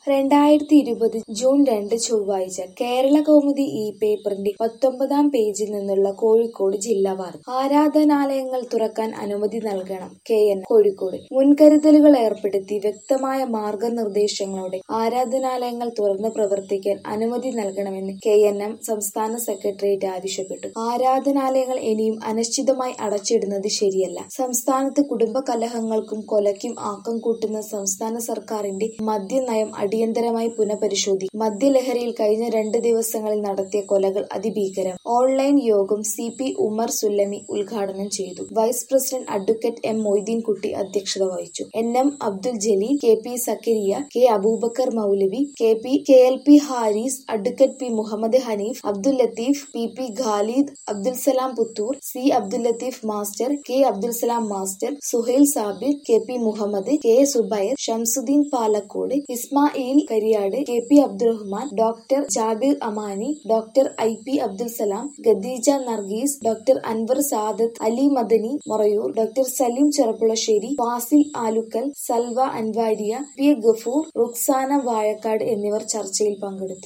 രണ്ടായിരത്തി ഇരുപത് ജൂൺ രണ്ട് ചൊവ്വാഴ്ച കേരള കൗമുദി ഈ പേപ്പറിന്റെ പത്തൊമ്പതാം പേജിൽ നിന്നുള്ള കോഴിക്കോട് ജില്ലാ വാർത്ത ആരാധനാലയങ്ങൾ തുറക്കാൻ അനുമതി നൽകണം കെ എൻ കോഴിക്കോട് മുൻകരുതലുകൾ ഏർപ്പെടുത്തി വ്യക്തമായ മാർഗനിർദ്ദേശങ്ങളോടെ ആരാധനാലയങ്ങൾ തുറന്ന് പ്രവർത്തിക്കാൻ അനുമതി നൽകണമെന്ന് കെ എൻ എം സംസ്ഥാന സെക്രട്ടേറിയറ്റ് ആവശ്യപ്പെട്ടു ആരാധനാലയങ്ങൾ ഇനിയും അനിശ്ചിതമായി അടച്ചിടുന്നത് ശരിയല്ല സംസ്ഥാനത്ത് കുടുംബ കലഹങ്ങൾക്കും കൊലയ്ക്കും ആക്കം കൂട്ടുന്ന സംസ്ഥാന സർക്കാരിന്റെ മദ്യനയം അടിയന്തരമായി പുനഃപരിശോധിക്കും മദ്യലഹരിയിൽ കഴിഞ്ഞ രണ്ട് ദിവസങ്ങളിൽ നടത്തിയ കൊലകൾ അതിഭീകരം ഓൺലൈൻ യോഗം സി പി ഉമർ സുല്ലമി ഉദ്ഘാടനം ചെയ്തു vice president advocate M Moideenkutty അധ്യക്ഷത വഹിച്ചു N M Abdul Jaleel K P Zakariya K Abubakar Maulavi K P K L P Haris advocate P Muhammad Hanif Abdul Latheef P P Khalid Abdul Salam Puthur C Abdul Latheef master K Abdul Salam master Suhail Sabir K P Muhammad K Zubair Shamsuddin Palakkode Ismail Kariyad K P Abdurahman doctor Jabir Amani doctor I P Abdul Salam Khadeeja Nargis doctor Anwar Sadath Ali Madani Morayur doctor Saleem Cherpulassery Fasil Alukkal Salva Anwariya P Gafoor Ruksana Vazhakkad എന്നിവർ ചർച്ചയിൽ പങ്കെടുത്തു